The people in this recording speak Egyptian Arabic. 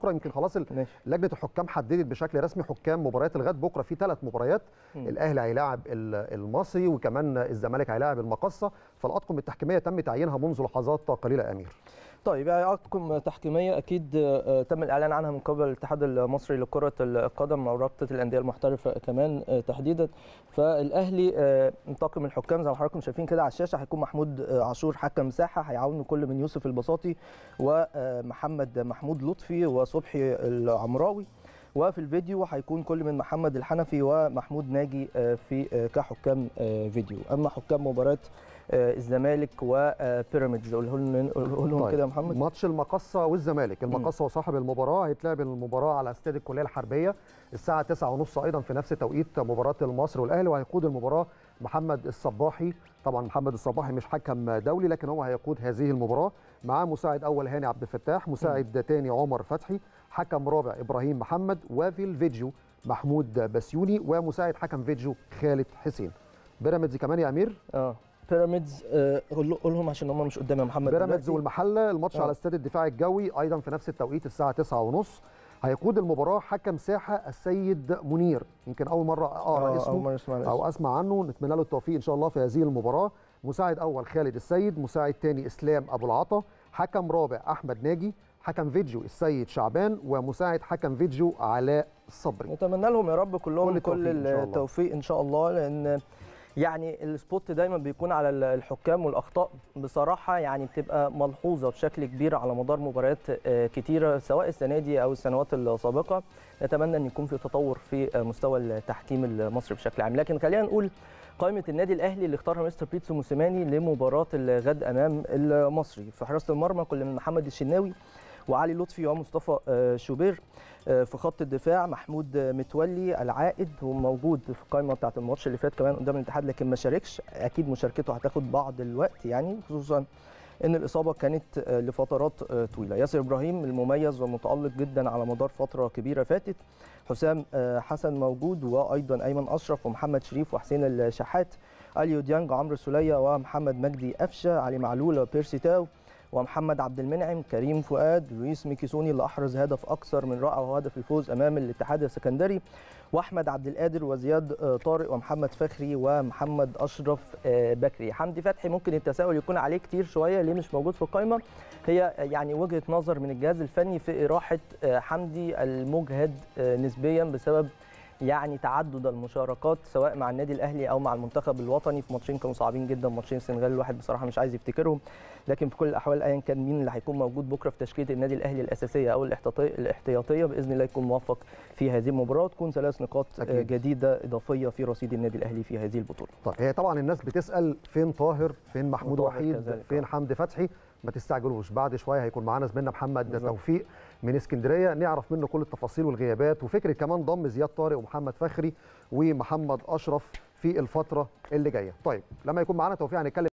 بكره يمكن خلاص ال- ماشي لجنه الحكام حددت بشكل رسمي حكام مباريات الغد بكره في ثلاث مباريات مم. الاهلي هيلاعب ال- المصري وكمان الزمالك هيلاعب المقصه فالاطقم التحكيميه تم تعيينها منذ لحظات قليله يا امير طيب يعني اطقم تحكيميه اكيد آه، تم الاعلان عنها من قبل الاتحاد المصري لكره القدم او رابطه الانديه المحترفه كمان آه، تحديدا فالاهلي آه، طاقم الحكام زي ما حضراتكم شايفين كده على الشاشه هيكون محمود آه، عاشور حكم ساحه هيعاونه كل من يوسف البساطي ومحمد محمود لطفي وصبحي العمراوي وفي الفيديو هيكون كل من محمد الحنفي ومحمود ناجي آه، في آه، كحكام آه، فيديو اما حكام مباراه آه، الزمالك وبيراميدز قوله لهم قوله لهم طيب، كده يا محمد ماتش المقصه والزمالك المقصه وصاحب المباراه هيتلعب المباراه على استاد الكليه الحربيه الساعه 9:30 ايضا في نفس توقيت مباراه المصري والاهلي وهيقود المباراه محمد الصباحي طبعا محمد الصباحي مش حكم دولي لكن هو هيقود هذه المباراه معاه مساعد اول هاني عبد الفتاح مساعد ثاني عمر فتحي حكم رابع ابراهيم محمد وفي الفيديو محمود بسيوني ومساعد حكم فيديو خالد حسين بيراميدز كمان يا امير اه بيراميدز آه، قول له- قولهم عشان هم مش قدامي يا محمد بيراميدز دلوقتي. والمحله الماتش آه. على استاد الدفاع الجوي ايضا في نفس التوقيت الساعه 9:30 هيقود المباراه حكم ساحه السيد منير يمكن اول مره اقرا آه، أول اسمه مرة أسمع الاسم. او اسمع عنه نتمنى له التوفيق ان شاء الله في هذه المباراه مساعد اول خالد السيد مساعد ثاني اسلام ابو العطا حكم رابع احمد ناجي حكم فيديو السيد شعبان ومساعد حكم فيديو علاء صبري نتمنى لهم يا رب كلهم كل كل, التوفيق إن شاء الله. التوفيق ان شاء الله لان يعني السبوت دايما بيكون على ال- الحكام والاخطاء بصراحه يعني بتبقى ملحوظه بشكل كبير على مدار مباريات آه، كتيره سواء السنه دي او السنوات السابقه نتمنى ان يكون في تطور في آه، مستوى التحكيم المصري بشكل عام لكن خلينا نقول قائمه النادي الاهلي اللي اختارها مستر بيتسو موسيماني لمباراه الغد امام المصري في حراسه المرمى كل من محمد الشناوي وعلي لطفي ومصطفى آه، شوبير آه، في خط الدفاع محمود آه، متولي العائد هو موجود في القائمه بتاعه الماتش اللي فات كمان قدام الاتحاد لكن ما شاركش اكيد مشاركته هتاخد بعض الوقت يعني خصوصا ان الاصابه كانت آه، لفترات آه، طويله ياسر ابراهيم المميز والمتالق جدا على مدار فتره كبيره فاتت حسام آه، حسن موجود وايضا ايمن اشرف ومحمد شريف وحسين الشحات اليو ديانج عمرو السوليه ومحمد مجدي قفشه علي معلول وبيرسي تاو ومحمد عبد المنعم كريم فؤاد لويس ميكيسوني اللي احرز هدف اكثر من رائع وهو هدف الفوز امام الاتحاد السكندري واحمد عبد القادر وزياد آه، طارق ومحمد فخري ومحمد اشرف آه، بكري حمدي فتحي ممكن التساؤل يكون عليه كتير شويه ليه مش موجود في القائمه هي آه، يعني وجهه نظر من الجهاز الفني في اراحه آه، حمدي المجهد آه، نسبيا بسبب يعني تعدد المشاركات سواء مع النادي الاهلي او مع المنتخب الوطني في ماتشين كانوا صعبين جدا ماتشين السنغال الواحد بصراحه مش عايز يفتكرهم لكن في كل الاحوال ايا كان مين اللي هيكون موجود بكره في تشكيله النادي الاهلي الاساسيه او الاحتياطيه الاحتياطيه باذن الله يكون موفق في هذه المباراه وتكون ثلاث نقاط آه، أكيد. جديده اضافيه في رصيد النادي الاهلي في هذه البطوله طيب هي طبعا الناس بتسال فين طاهر فين محمود وطاهر وحيد كذلك، فين آه. حمدي فتحي ما تستعجلوش بعد شويه هيكون معانا زميلنا محمد بالظبط. توفيق من اسكندريه نعرف منه كل التفاصيل والغيابات وفكره كمان ضم زياد طارق ومحمد فخري ومحمد اشرف في الفتره اللي جايه طيب لما يكون معانا توفيق هنتكلم